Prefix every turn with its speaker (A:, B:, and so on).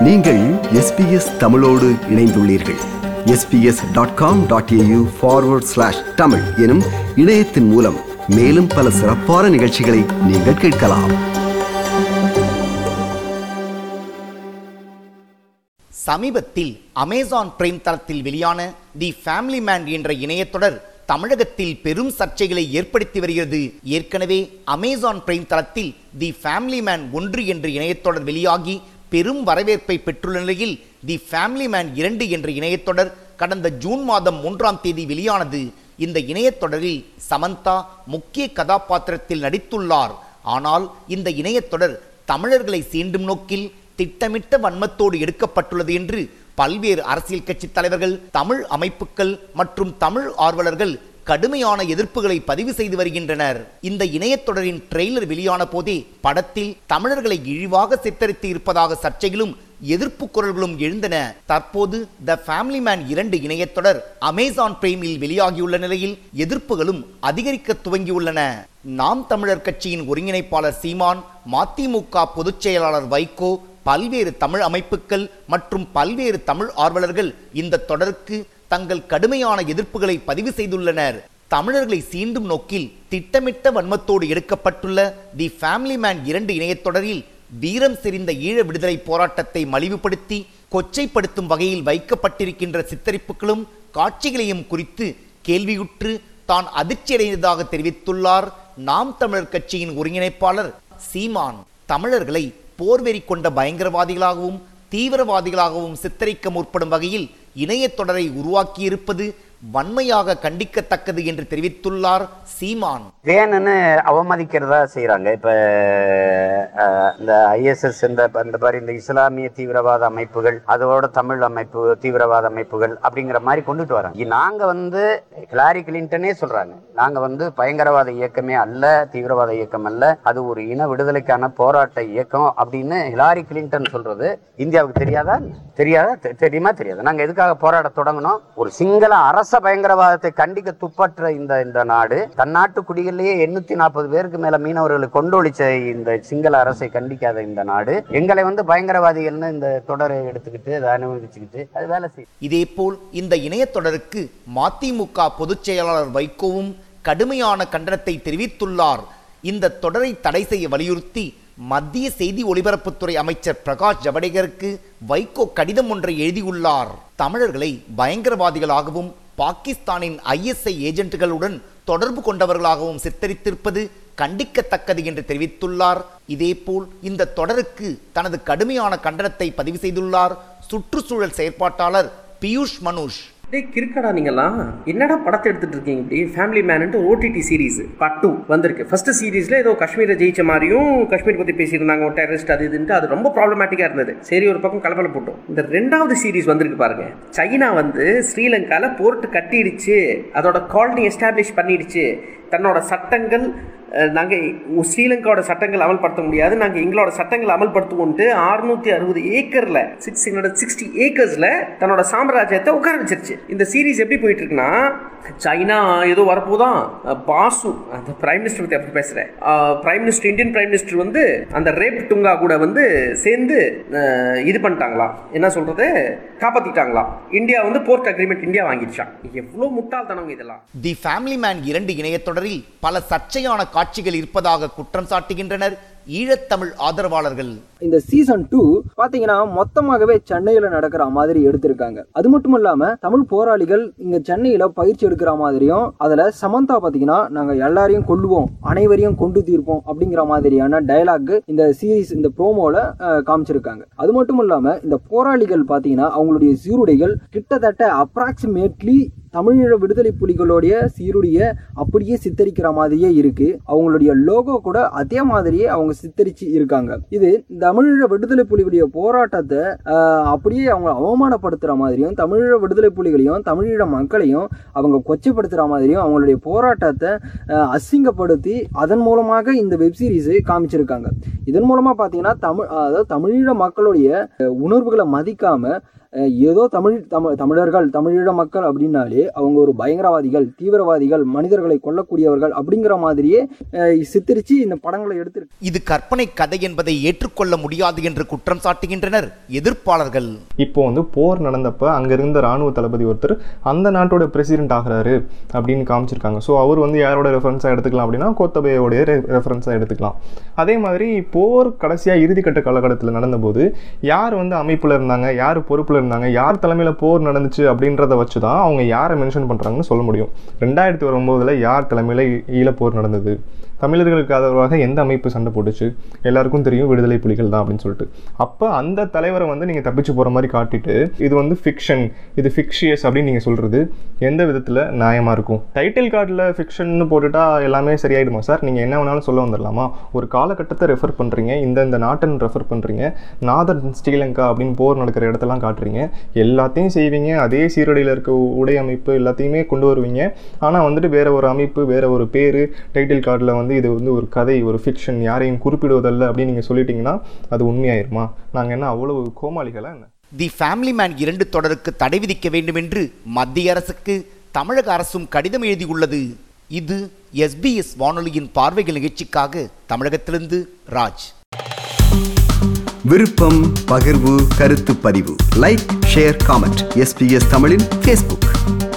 A: நீங்கள் எஸ்பிஎஸ் தமிழோடு இணைந்துள்ளீர்கள் SBS dot com dot AU forward slash Tamil எனும் இணையத்தின் மூலம் மேலும் பல சிறப்பான நிகழ்ச்சிகளை நீங்கள் கேட்கலாம்
B: சமீபத்தில் அமேசான் பிரைம் தளத்தில் வெளியான தி ஃபேமிலி மேன் என்ற இணையத்தொடர் தமிழகத்தில் பெரும் சர்ச்சைகளை ஏற்படுத்தி வருகிறது ஏற்கனவே அமேசான் பிரைம் தளத்தில் தி ஃபேமிலி மேன் ஒன்று என்ற இணையத்தொடர் வெளியாகி பெரும் வரவேற்பை பெற்றுள்ள நிலையில் தி ஃபேமிலி மேன் இரண்டு என்ற இணையத்தொடர் கடந்த ஜூன் மாதம் மூன்றாம் தேதி வெளியானது இந்த இணையத்தொடரில் சமந்தா முக்கிய கதாபாத்திரத்தில் நடித்துள்ளார் ஆனால் இந்த இணையத்தொடர் தமிழர்களை சீண்டும் நோக்கில் திட்டமிட்ட வன்மத்தோடு எடுக்கப்பட்டுள்ளது என்று பல்வேறு அரசியல் கட்சி தலைவர்கள் தமிழ் அமைப்புகள் மற்றும் தமிழ் ஆர்வலர்கள் கடுமையான எதிர்ப்புகளை பதிவு செய்து வருகின்றனர் இந்த இணையத்தொடரின் ட்ரெய்லர் வெளியான போதே படத்தில் தமிழர்களை இழிவாக சித்தரித்து இருப்பதாக சர்ச்சைகளும் எதிர்ப்பு குரல்களும் எழுந்தன தற்போது த ஃபேமிலி மேன் இரண்டு இணையத்தொடர் அமேசான் பிரைமில் வெளியாகியுள்ள நிலையில் எதிர்ப்புகளும் அதிகரிக்க துவங்கியுள்ளன நாம் தமிழர் கட்சியின் ஒருங்கிணைப்பாளர் சீமான் மதிமுக பொதுச் செயலாளர் வைகோ பல்வேறு தமிழ் அமைப்புகள் மற்றும் பல்வேறு தமிழ் ஆர்வலர்கள் இந்த தொடருக்கு தங்கள் கடுமையான எதிர்ப்புகளை பதிவு செய்துள்ளனர் தமிழர்களை சீண்டும் நோக்கில் திட்டமிட்ட வன்மத்தோடு எடுக்கப்பட்டுள்ள தி ஃபேமிலி மேன் இரண்டு இணையத்தொடரில் வீரம் செறிந்த ஈழ விடுதலை போராட்டத்தை மலிவுபடுத்தி கொச்சைப்படுத்தும் வகையில் வைக்கப்பட்டிருக்கின்ற சித்தரிப்புகளும் காட்சிகளையும் குறித்து கேள்வியுற்று தான் அதிர்ச்சியடைந்ததாக தெரிவித்துள்ளார் நாம் தமிழர் கட்சியின் ஒருங்கிணைப்பாளர் சீமான் தமிழர்களை போர்வெறி கொண்ட பயங்கரவாதிகளாகவும் தீவிரவாதிகளாகவும் சித்தரிக்க முற்படும் வகையில் இணையத்தொடரை உருவாக்கியிருப்பது வன்மையாக கண்டிக்கத்தக்கது என்று தெரிவித்துள்ளார் சீமான்
C: வேணும்னு அவமதிக்கிறதா செய்கிறாங்க இப்போ இந்த ஐஎஸ்எஸ் இந்த இந்த மாதிரி இந்த இஸ்லாமிய தீவிரவாத அமைப்புகள் அதோட தமிழ் அமைப்பு தீவிரவாத அமைப்புகள் அப்படிங்கிற மாதிரி கொண்டுட்டு வராங்க நாங்கள் வந்து ஹிலாரி கிளின்டனே சொல்கிறாங்க நாங்கள் வந்து பயங்கரவாத இயக்கமே அல்ல தீவிரவாத இயக்கம் அல்ல அது ஒரு இன விடுதலைக்கான போராட்ட இயக்கம் அப்படின்னு ஹிலாரி கிளின்டன் சொல்றது இந்தியாவுக்கு தெரியாதா தெரியாதா தெ- தெரியுமா தெரியாது நாங்கள் எதுக்காக போராட தொடங்கினோம் ஒரு சிங்கள அரச பயங்கரவாதத்தை கண்டிக்க துப்பற்ற இந்த இந்த நாடு தன்னாட்டு குடிகளிலேயே எண்ணூத்தி நாற்பது பேருக்கு மேல மீனவர்களை கொண்டொழிச்ச இந்த சிங்கள அரசை கண்டிக்காத இந்த நாடு எங்களை வந்து பயங்கரவாதிகள்னு இந்த தொடரை எடுத்துக்கிட்டு அதை அனுமதிச்சுக்கிட்டு அது வேலை செய்யும்
B: இதேபோல் இந்த இணையத்தொடருக்கு மதிமுக பொதுச் செயலாளர் வைகோவும் கடுமையான கண்டனத்தை தெரிவித்துள்ளார் இந்த தொடரை தடை செய்ய வலியுறுத்தி மத்திய செய்தி ஒலிபரப்புத்துறை அமைச்சர் பிரகாஷ் ஜவடேகருக்கு வைகோ கடிதம் ஒன்றை எழுதியுள்ளார் தமிழர்களை பயங்கரவாதிகளாகவும் பாகிஸ்தானின் ஐஎஸ்ஐ ஏஜென்ட்டுகளுடன் தொடர்பு கொண்டவர்களாகவும் சித்தரித்திருப்பது கண்டிக்கத்தக்கது என்று தெரிவித்துள்ளார் இதேபோல் இந்த தொடருக்கு தனது கடுமையான கண்டனத்தை பதிவு செய்துள்ளார் சுற்றுச்சூழல் செயற்பாட்டாளர் பியூஷ் மனுஷ்
D: டேய் கிறுக்கடா நீங்களாம் என்னடா படத்தை எடுத்துட்டு இருக்கீங்க இப்படி family man OTT series part two வந்திருக்கு ஃபர்ஸ்ட் சீரிஸ்ல ஏதோ காஷ்மீரை ஜெயிச்ச மாதிரியும் காஷ்மீர் பத்தி பேசியிருந்தாங்க ஒரு டெரரிஸ்ட் அது இதுன்ட்டு அது ரொம்ப ப்ராப்ளமேட்டிக்கா இருந்தது சரி ஒரு பக்கம் கலப்பல போட்டோம் இந்த ரெண்டாவது சீரிஸ் வந்திருக்கு பாருங்க சைனா வந்து ஸ்ரீலங்கால போர்ட் கட்டிடுச்சு அதோட காலனி எஸ்டாப்ளிஷ் பண்ணிடுச்சு தன்னோட சட்டங்கள் நாங்கள் ஸ்ரீலங்காவோட சட்டங்கள் அமல்படுத்த முடியாது நாங்கள் எங்களோட சட்டங்களை அமல்படுத்துவோன்ட்டு அறுநூத்தி அறுபது ஏக்கரில் சிக்ஸ் ஹண்ட்ரட் சிக்ஸ்டி ஏக்கர்ஸில் தன்னோட சாம்ராஜ்யத்தை உட்கார வச்சிருச்சு இந்த சீரிஸ் எப்படி போயிட்டு இருக்குன்னா சைனா ஏதோ வரப்போதான் பாசு அந்த பிரைம் மினிஸ்டர் பற்றி அப்படி பேசுகிறேன் prime minister Indian prime minister வந்து அந்த ரேப் டுங்கா கூட வந்து சேர்ந்து அஹ், இது பண்ணிட்டாங்களாம் என்ன சொல்கிறது காப்பாற்றிட்டாங்களாம் இந்தியா வந்து போர்ட் அக்ரிமெண்ட் இந்தியா வாங்கிடுச்சான் எவ்வளோ முட்டாள்தனவங்க இதெல்லாம்
B: தி ஃபேமிலி மேன் இரண்டு இணையத்தொடரில் பல சர்ச்சையான காட்சிகள் இருப்பதாக குற்றம் சாட்டுகின்றனர் ஈழத்தமிழ் ஆதரவாளர்கள்
E: இந்த சீசன் டூ பாத்தீங்கன்னா மொத்தமாகவே சென்னையில நடக்கிற மாதிரி எடுத்திருக்காங்க அது மட்டும் இல்லாம தமிழ் போராளிகள் இங்க சென்னையில பயிற்சி எடுக்கிற மாதிரியும் அதுல சமந்தா பாத்தீங்கன்னா நாங்க எல்லாரையும் கொல்லுவோம் அனைவரையும் கொண்டு தீர்ப்போம் அப்படிங்கிற மாதிரியான டயலாக் இந்த சீரிஸ் இந்த ப்ரோமோல காமிச்சிருக்காங்க அது மட்டும் இல்லாம இந்த போராளிகள் பாத்தீங்கன்னா அவங்களுடைய சீருடைகள் கிட்டத்தட்ட அப்ராக்சிமேட்லி தமிழீழ விடுதலை புலிகளுடைய சீருடைய அப்படியே சித்தரிக்கிற மாதிரியே இருக்கு அவங்களுடைய லோகோ கூட அதே மாதிரியே அவங்க சித்தரிச்சு இருக்காங்க இது தமிழீழ விடுதலை புலிகளுடைய போராட்டத்தை ஆஹ், அப்படியே அவங்க அவமானப்படுத்துற மாதிரியும் தமிழீழ விடுதலை புலிகளையும் தமிழீழ மக்களையும் அவங்க கொச்சைப்படுத்துற மாதிரியும் அவங்களுடைய போராட்டத்தை ஆஹ், அசிங்கப்படுத்தி அதன் மூலமாக இந்த வெப் சீரிஸ் காமிச்சிருக்காங்க இதன் மூலமா பார்த்தீங்கன்னா தமிழ் அதாவது தமிழீழ மக்களுடைய அஹ், உணர்வுகளை மதிக்காம அஹ் ஏதோ தமிழ் தமிழ் தமிழர்கள் தமிழீழ மக்கள் அப்படின்னாலே அவங்க ஒரு பயங்கரவாதிகள் தீவிரவாதிகள் மனிதர்களை கொல்லக்கூடியவர்கள் அப்படிங்கிற மாதிரியே அஹ் சித்தரிச்சு இந்த படங்களை எடுத்திருக்கு
B: இது கற்பனை கதை என்பதை ஏற்றுக்கொள்ள முடியாது என்று குற்றம் சாட்டுகின்றனர் எதிர்ப்பாளர்கள்
F: இப்போ வந்து போர் நடந்தப்ப அங்க இருந்த ராணுவ தளபதி ஒருத்தர் அந்த நாட்டோட பிரசிடென்ட் ஆகுறாரு அப்படின்னு காமிச்சிருக்காங்க ஸோ அவர் வந்து யாரோட ரெஃபரன்ஸாக எடுத்துக்கலாம் அப்படின்னா கோத்தபையோடைய ரெஃபரன்ஸாக எடுத்துக்கலாம் அதே மாதிரி போர் கடைசியாக இறுதிக்கட்ட காலகட்டத்தில் நடந்தபோது யார் வந்து அமைப்பில் இருந்தாங்க யார் பொறுப்பில் இருந்தாங்க யார் தலைமையில் போர் நடந்துச்சு அப்படின்றத வச்சு தான் அவங்க யாரை மென்ஷன் பண்ணுறாங்கன்னு சொல்ல முடியும் ரெண்டாயிரத்தி ஒன்பதுல யார் தலைமையில் ஈழப்போர் நடந்தது தமிழர்களுக்கு ஆதரவாக எந்த அமைப்பு சண்டை போட்டுச்சு எல்லாருக்கும் தெரியும் விடுதலை புலிகள் தான் அப்படின்னு சொல்லிட்டு அப்போ அந்த தலைவரை வந்து நீங்கள் தப்பிச்சு போகிற மாதிரி காட்டிட்டு இது வந்து ஃபிக்ஷன் இது ஃபிக்ஷியஸ் அப்படின்னு நீங்கள் சொல்கிறது எந்த விதத்தில் நியாயமாக இருக்கும் டைட்டில் கார்டில் ஃபிக்ஷன்னு போட்டுட்டா எல்லாமே சரியாயிடுமா சார் நீங்கள் என்ன வேணாலும் சொல்ல வந்துடலாமா ஒரு காலகட்டத்தை ரெஃபர் பண்ணுறீங்க இந்த இந்த நாட்டன் ரெஃபர் பண்ணுறீங்க நாதன் ஸ்ரீலங்கா அப்படின்னு போர் நடக்கிற இடத்தெல்லாம் காட்டுறீங்க எல்லாத்தையும் செய்வீங்க அதே சீரடியில் இருக்க உடை அமைப்பு எல்லாத்தையுமே கொண்டு வருவீங்க ஆனால் வந்துட்டு வேற ஒரு அமைப்பு வேற ஒரு பேர் டைட்டில் கார்டில் வந்து இது வந்து ஒரு கதை ஒரு ஃபிக்ஷன் யாரையும் குறிப்பிடுவதல்ல அப்படின்னு நீங்கள் சொல்லிட்டீங்கன்னா அது உண்மையாயிருமா நாங்கள் என்ன அவ்வளவு கோமாளிகளா என்ன
B: தி ஃபேமிலி மேன் இரண்டு தொடருக்கு தடை விதிக்க வேண்டும் என்று மத்திய அரசுக்கு தமிழக அரசும் கடிதம் எழுதியுள்ளது இது எஸ்பிஎஸ் வானொலியின் பார்வைகள் நிகழ்ச்சிக்காக தமிழகத்திலிருந்து ராஜ்
A: விருப்பம் பகிர்வு கருத்து பதிவு லைக் ஷேர் காமெண்ட் எஸ்பிஎஸ் தமிழின் ஃபேஸ்புக்